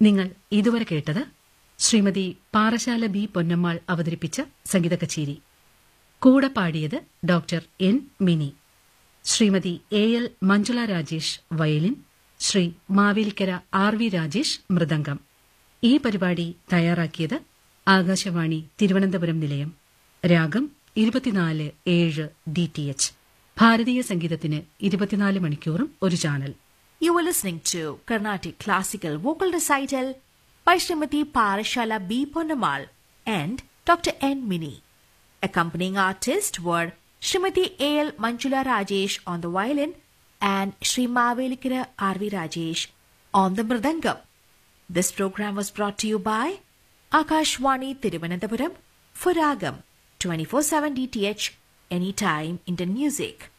നിങ്ങൾ ഇതുവരെ കേട്ടത് ശ്രീമതി പാറശാല ബി പൊന്നമ്മാൾ അവതരിപ്പിച്ച സംഗീത കച്ചേരി കൂടെ പാടിയത് doctor N Mini Shrimati A L Manjula Rajesh violin Shri Mavelikkara R V Rajesh മൃദംഗം ഈ പരിപാടി തയ്യാറാക്കിയത് ആകാശവാണി തിരുവനന്തപുരം നിലയം രാഗം ഇരുപത്തിനാല് ഏഴ് ഡി ടി എച്ച് ഭാരതീയ സംഗീതത്തിന് ഇരുപത്തിനാല് മണിക്കൂറും ഒരു channel You were listening to Carnatic Classical Vocal Recital by Srimati Parashala B. Ponnamal and Dr. N. Mini. Accompanying artists were Srimati A. L. Manjula Rajesh on the violin and Sri Mavelikara R. V. Rajesh on the mridangam. This program was brought to you by Akashwani Tiruvananthapuram for Ragam 24/7 DTH anytime Indian music.